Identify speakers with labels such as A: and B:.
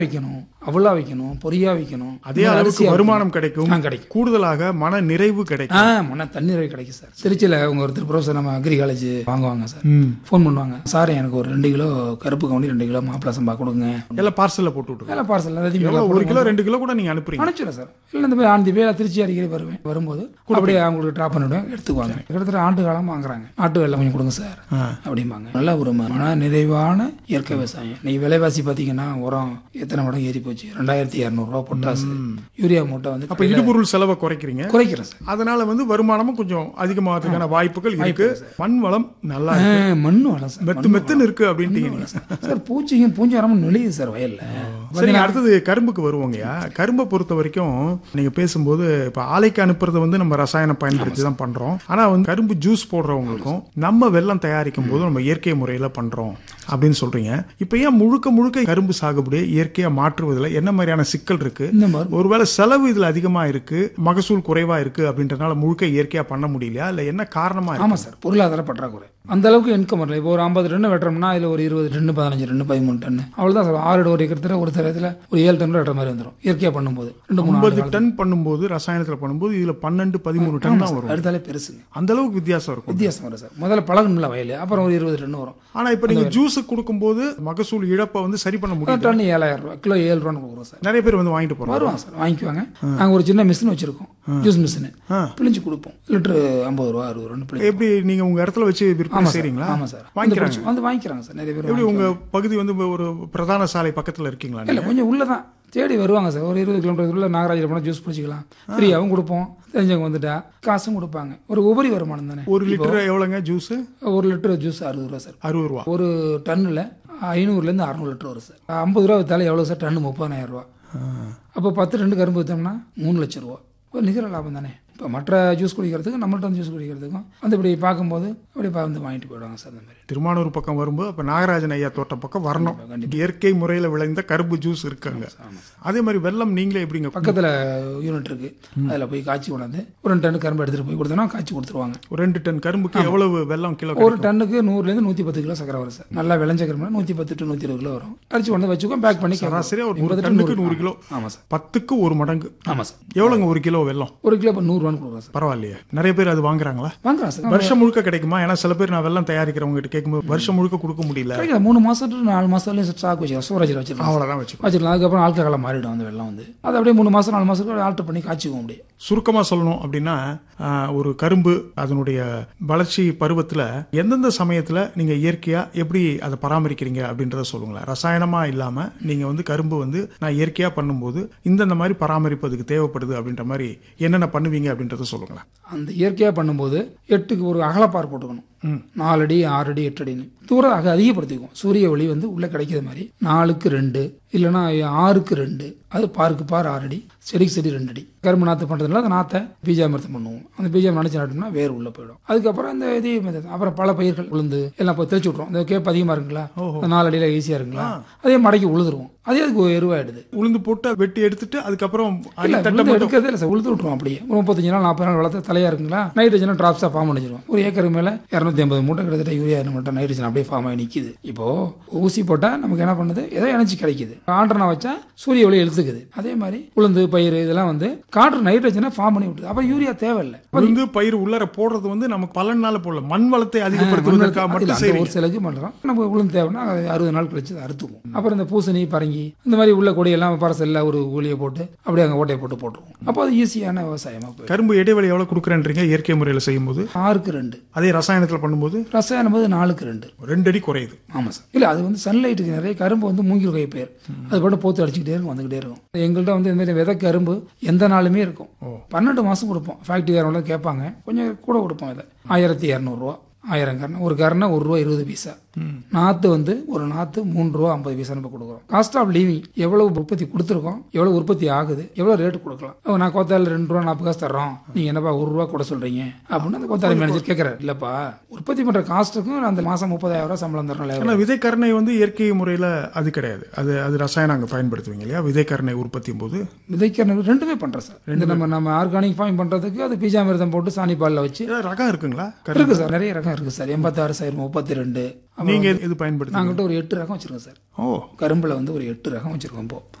A: வைக்கணும் அவலா வைக்கணும் பொரியா வைக்கணும்
B: அதே அளவுக்கு வருமானம் கிடைக்கும்
A: ஆ, கிடைக்கும்
B: கூடுதலாக மன நிறைவு கிடைக்கும்
A: ஆ மன தண்ணீரை கிடைக்கும் சார் திருச்சியில் உங்க ஒருத்தர் ப்ரொஃபஸர் நம்ம அக்ரி காலேஜ் வாங்குவாங்க சார்
B: ம்.
A: ஃபோன் பண்ணுவாங்க சார் எனக்கு ஒரு ரெண்டு கிலோ கருப்பு கவுனி ரெண்டு கிலோ மாப்பிள சம்பா கொடுங்க
B: எல்லாம் பார்சல்ல போட்டு விட்டுருங்க
A: எல்லாம் பார்சல் எல்லாத்தையும்
B: எவ்வளவு ஒரு கிலோ ரெண்டு கிலோ கூட நீங்க அனுப்புறீங்க
A: அனுப்பிச்சிடுறேன் சார் இல்லை இந்த மாதிரி ஆண்டு பேர் திருச்சி அடிக்கடி வருவேன் வரும்போது அப்படியே அவங்களுக்கு ட்ராப் பண்ணிவிடுவேன் எடுத்துக்குவாங்க கிட்டத்தட்ட ஆண்டு காலம் வாங்குறாங்க ஆட்டு வெள்ளம் கொஞ்சம் கொடுங்க சார்
B: ஆ.
A: அப்படிம்பாங்க நல்ல ஒரு மன நிறைவான இயற்கை விவசாயம் இன்னைக்கு விலைவாசி பார்த்தீங்கன்னா உரம் எத்தனை மடங்கு ஏறி போச்சு ரெண்டாயிரத்தி இரநூறுவா பொட்டாசு யூரியா மூட்டை வந்து
B: அப்ப இடுபொருள் செலவை குறைக்கிறீங்க
A: குறைக்கிறேன் சார்
B: அதனால வந்து வருமானமும் கொஞ்சம் அதிகமாகிறதுக்கான வாய்ப்புகள் இருக்கு மண் வளம் நல்லா
A: ஆ,
B: இருக்கு.
A: மண்ணு வளம் சார்
B: மெத்து மெத்துன்னு இருக்கு அப்படின்ட்டீங்க நீங்க
A: சார் பூச்சியும் பூஞ்சாரமும் நெளியுது சார் வயல்ல
B: சரி அடுத்தது கரும்புக்கு வருவோங்கய்யா கரும்பை பொறுத்த வரைக்கும் நீங்க பேசும்போது இப்ப ஆலைக்கு அனுப்புறது வந்து நம்ம ரசாயனம் பயன்படுத்தி தான் பண்றோம் ஆனா வந்து கரும்பு ஜூஸ் போடுறவங்களுக்கும் நம்ம வெல்லம் தயாரிக்கும் போது நம்ம இயற்கை முறையில பண்றோம் அப்படின்னு சொல்றீங்க இப்ப ஏன் முழுக்க முழுக்க கரும்பு சாகுபடியை இயற்கையா மாற்றுவதில் என்ன மாதிரியான சிக்கல் இருக்கு
A: இந்த மாதிரி
B: ஒருவேளை செலவு இதுல அதிகமா இருக்கு மகசூல் குறைவா இருக்கு அப்படின்றதுனால முழுக்க இயற்கையா பண்ண முடியலையா இல்ல என்ன காரணமா இருக்கு
A: ஆமா சார் பொருளாதார பற்றாக்குறை அந்த அளவுக்கு இன்கம் வரல இப்போ ஒரு ஐம்பது டன்னு வெட்டுறோம்னா இதுல ஒரு இருபது டன்னு பதினஞ்சு டன்னு பதிமூணு டன்னு அவ்வளவுதான் சார் ஆறு ஒரு ஏக்கரத்துல ஒரு தரத்துல ஒரு ஏழு டன் வெட்டுற மாதிரி வந்துடும் இயற்கையா பண்ணும்போது ரெண்டு மூணு
B: ஐம்பது டன் பண்ணும்போது ரசாயனத்துல பண்ணும்போது இதுல பன்னெண்டு பதிமூணு டன் தான் வரும்
A: அடுத்தாலே பெருசுங்க
B: அந்த அளவுக்கு வித்தியாசம் இருக்கும்
A: வித்தியாசம் வரும் சார் முதல்ல பழகணும்ல வயல் அப்புறம் ஒரு இருபது டன் வரும்
B: ஆனா இப்ப நீங்க ஜூஸ் கொடுக்கும்போது மகசூல் இழப்பை வந்து சரி பண்ண முடியும்
A: டன் ஏழாயிரம் ரூபாய் கிலோ ஏழு ரூபான்னு கொடுக்குறோம் சார்
B: நிறைய பேர் வந்து வாங்கிட்டு போறாங்க
A: வருவாங்க சார் வாங்கிக்குவாங்க நாங்கள் ஒரு சின்ன மிஷின் வச்சிருக்கோம் ஜூஸ் மிஷின்
B: ஆ.
A: பிழிஞ்சு கொடுப்போம் லிட்டரு ஐம்பது ரூபா அறுபது ரூபான்னு பிழிஞ்சு
B: எப்படி நீங்க உங்க இடத்துல வச்சு விற்பனை
A: ஆமா சார்
B: செய்றீங்களா
A: ஆமா சார் வந்து
B: வாங்கிக்கிறாங்க
A: பிடிச்சு- வந்து வாங்கிக்கிறாங்க சார் நிறைய பேர்
B: எப்படி உங்க பகுதி வந்து ஒரு பிரதான சாலை பக்கத்துல இருக்கீங்களா
A: இல்லை கொஞ்சம் உள்ள தான் தேடி வருவாங்க சார் ஒரு இருபது கிலோமீட்டர் உள்ள நாகராஜில் போனால் ஜூஸ் பிடிச்சிக்கலாம் ஃப்ரீயாகவும் கொடுப்போம் தெரிஞ்சவங்க வந்துட்டா காசும் கொடுப்பாங்க ஒரு உபரி வருமானம் தானே
B: ஒரு லிட்டர் எவ்வளவுங்க ஜூஸ்
A: ஒரு லிட்டர் ஜூஸ் அறுபது ரூபா சார்
B: அறுபது ரூபா
A: ஒரு டன்னில் ஐநூறுலேருந்து அறநூறு லிட்டர் வரும் சார் ஐம்பது ரூபா வித்தாலும் எவ்வளோ சார் டன்னு முப்பதாயிரம் ரூபா அப்போ பத்து ரெண்டு கரும்பு விற்றோம்னா மூணு லட்சம் ரூபா ஒரு நிகர லாபம் தானே இப்போ மற்ற ஜூஸ் குடிக்கிறதுக்கும் நம்மள்ட்ட வந்து ஜூஸ் குடிக்கிறதுக்கும் வந்து இப்படி பார்க்கும்போது அப்படி பா- வந்து வாங்கிட்டு போயிடுவாங்க சார் அந்த மாதிரி
B: திருமானூர் பக்கம் வரும்போது அப்ப நாகராஜன் ஐயா தோட்டம் பக்கம் வரணும் இயற்கை முறையில விளைந்த கரும்பு ஜூஸ் இருக்காங்க அதே மாதிரி வெள்ளம் நீங்களே எப்படிங்க
A: பக்கத்தில் யூனிட் இருக்கு அதில் போய் காய்ச்சி கொண்டாந்து ஒரு ரெண்டு டன் கரும்பு எடுத்துகிட்டு போய் கொடுத்தோன்னா காய்ச்சி கொடுத்துருவாங்க
B: ஒரு ரெண்டு டன் கரும்புக்கு எவ்வளவு வெள்ளம் கிலோ
A: ஒரு டன்னுக்கு நூறுலேருந்து நூற்றி பத்து கிலோ சக்கரை வரும் சார் நல்லா விளைஞ்ச கரும்பு நூற்றி பத்து டு நூற்றி இருபது கிலோ வரும் அடிச்சு கொண்டு வச்சுக்கோ பேக் பண்ணி
B: சராசரியா ஒரு
A: எண்பது
B: ஒரு
A: டன்
B: டன்னுக்கு நூறு கிலோ
A: ஆமாம் சார்
B: பத்துக்கு ஒரு மடங்கு
A: ஆமாம் சார்
B: எவ்வளவுங்க ஒரு கிலோ வெள்ளம்
A: ஒரு கிலோ இப்போ நூறுரூவான்னு கொடுக்குறோம் சார்
B: பரவாயில்லையே நிறைய பேர் அது வாங்குறாங்களா
A: வாங்குறோம் சார்
B: வருஷம் முழுக்க கிடைக்குமா ஏன்னா சில பேர் நான் வெள்ளம் தயாரிக்கிறவங்க கிட்ட கேட்கும்போது வருஷம் முழுக்க கொடுக்க முடியல
A: கிடைக்காது மூணு மாதம் டு நாலு மாதத்துலேயும் ஸ்டாக் வச்சுக்கலாம் ஸ்டோரேஜில் வச்சிருக்கலாம்
B: அவ்வளவுதான் வச்சுக்கோ
A: வச்சிருக்கலாம் அதுக்கப்புறம் ஆல்கஹாலாக மாறிடும் அந்த வெள்ளம் வந்து அது அப்படியே மூணு மாதம் நாலு மாதத்துக்கு ஆல்டர் பண்ணி காய்ச்சிக்குவோம் அப்படியே
B: சுருக்கமா சொல்லணும் அப்படின்னா ஆஹ், ஒரு கரும்பு அதனுடைய வளர்ச்சி பருவத்துல எந்தெந்த சமயத்துல நீங்க இயற்கையா எப்படி அதை பராமரிக்கிறீங்க அப்படின்றத சொல்லுங்களேன் ரசாயனமா இல்லாம நீங்க வந்து கரும்பு வந்து நான் இயற்கையா பண்ணும்போது இந்தந்த மாதிரி பராமரிப்பதுக்கு தேவைப்படுது அப்படின்ற மாதிரி என்னென்ன பண்ணுவீங்க அப்படின்றத சொல்லுங்களேன்
A: அந்த இயற்கையாக பண்ணும்போது எட்டுக்கு ஒரு அகலப்பார் போட்டுக்கணும் நாலு அடி ஆறு அடி எட்டு அடின்னு தூரம் அக அதிகப்படுத்திக்குவோம் சூரிய ஒளி வந்து உள்ளே கிடைக்கிற மாதிரி நாலுக்கு ரெண்டு இல்லைன்னா ஆறுக்கு ரெண்டு அது பாருக்கு பார் ஆறு அடி செடிக்கு செடி ரெண்டு அடி கரும்பு நாற்று பண்ணுறதுல அந்த நாற்றை பீஜாமிரத்தம் பண்ணுவோம் அந்த பீஜாம் நினச்சி நட்டோம்னா வேர் உள்ளே போயிடும் அதுக்கப்புறம் இந்த இதே method. அப்புறம் பல பயிர்கள் உளுந்து எல்லாம் இப்போ தெளிச்சு விட்ருவோம் இந்த கேப் அதிகமாக இருக்குங்களா அந்த நாலு அடியில் ஈஸியாக இருக்குங்களா அதே மடக்கி உழுதுருவோம் அதே அதுக்கு எருவாயிடுது
B: உளுந்து போட்டு வெட்டி எடுத்துட்டு அதுக்கப்புறம் அடி
A: இல்ல
B: தட்டை
A: உளுந்து
B: மட்டும்
A: எடுக்கிறதே இல்லை சார் உளுந்து விட்டுருவோம் அப்படியே ஒரு முப்பத்தஞ்சு நாள் நாற்பது நாள் வளர்த்து தலையா இருக்குங்களா நைட்ரஜனும் டிராப்ஸாக ஃபார்ம் பண்ணிச்சிருவோம் ஒரு ஏக்கருக்கு மேலே இரநூத்தி ஐம்பது மூட்டை கிட்டத்தட்ட யூரியா மட்டும் நைட்ரஜன் அப்படியே ஃபார்ம் ஆகி நிற்கிது இப்போ ஊசி போட்டால் நமக்கு என்ன பண்ணுது ஏதோ எனர்ஜி கிடைக்குது ஆண்டனா வச்சா சூரிய ஒளி எழுத்துக்குது அதே மாதிரி உளுந்து பயிர் இதெல்லாம் வந்து காற்று நைட்ரஜனை ஃபார்ம் பண்ணி விட்டுது அப்போ யூரியா தேவையில்லை
B: உளுந்து பயிர் உள்ளர போடுறது வந்து நமக்கு பலனால போடல மண் வளத்தை அதிகப்படுத்துவதற்காக
A: இல்ல,
B: மட்டும்
A: அந்த
B: சரி
A: ஒரு சிலருக்கு பண்றோம் நம்ம உளுந்து தேவைன்னா அது அறுபது நாள் கழிச்சு அதை அறுத்துக்குவோம் அப்புறம் இந்த பூசணி பரங்கி இந்த மாதிரி உள்ள கொடியெல்லாம் பரசல்ல ஒரு ஊழியை போட்டு அப்படியே அங்கே ஓட்டையை போட்டு போட்டுருவோம் அப்போ அது ஈஸியான விவசாயமா போயிடும்
B: கரும்பு இடைவெளி எவ்வளவு கொடுக்குறேன்றீங்க இயற்கை முறையில் செய்யும்போது
A: ஆறுக்கு ரெண்டு
B: அதே ரசாயனத்தில் பண்ணும்போது
A: ரசாயனம் போது நாலுக்கு ரெண்டு
B: ரெண்டு அடி குறையுது
A: ஆமாம் சார் இல்லை அது வந்து சன்லைட்டுக்கு நிறைய கரும்பு வந்து மூங்கில் கை பேர் அது பாட்டு போத்து அடிச்சுக்கிட்டே இருக்கும் வந்துக்கிட்டே இருக்கும் எங்கள்கிட்ட வந்து இந்த மாதிரி விதை கரும்பு எந்த நாளுமே இருக்கும் பன்னெண்டு மாதம் கொடுப்போம் ஃபேக்ட்ரிக்காரங்கள கேட்பாங்க கொஞ்சம் கூட கொடுப்போம் இதை ஆயிரத்தி இரநூறுவா ஆயிரம் கரணை ஒரு கரணை ஒரு ரூபா இருபது பைசா நாற்று வந்து ஒரு நாற்று மூணு ரூபா ஐம்பது பைசா நம்ம கொடுக்குறோம் காஸ்ட் ஆஃப் லிவிங் எவ்வளவு உற்பத்தி கொடுத்துருக்கோம் எவ்வளவு உற்பத்தி ஆகுது எவ்வளவு ரேட்டு கொடுக்கலாம் ஓ, நான் கோத்தால ரெண்டு ரூபா நாற்பது காசு தர்றோம் நீங்க என்னப்பா ஒரு ரூபா கூட சொல்றீங்க அப்படின்னு அந்த கோத்தாரி மேனேஜர் கேட்கறாரு இல்லப்பா உற்பத்தி பண்ற காஸ்ட்டுக்கும் அந்த மாசம் முப்பதாயிரம் ரூபாய் சம்பளம் தரணும்
B: ஆனா விதைக்கரணை வந்து இயற்கை முறையில் அது கிடையாது அது அது ரசாயனம் அங்கே பயன்படுத்துவீங்க இல்லையா விதைக்கரணை உற்பத்தியும் போது
A: விதைக்கிறது ரெண்டுமே பண்றோம் சார் ரெண்டு நம்ம நம்ம ஆர்கானிக் ஃபார்ம் பண்றதுக்கு அது பீஜாமிரதம் போட்டு சாணி பால்ல வச்சு
B: ஏதாவது ரகம் இருக்குங்களா கரு
A: இருக்கு சார் நிறைய ரகம் இருக்கு சார் எண்பத்தாறு சார் முப்பத்தி ரெண்டு
B: நீங்க இது பயன்படுத்தி
A: நாங்கள்கிட்ட ஒரு எட்டு ரகம் வச்சிருக்கோம் சார்
B: ஓ
A: கரும்புல வந்து ஒரு எட்டு ரகம் வச்சிருக்கோம் இப்போ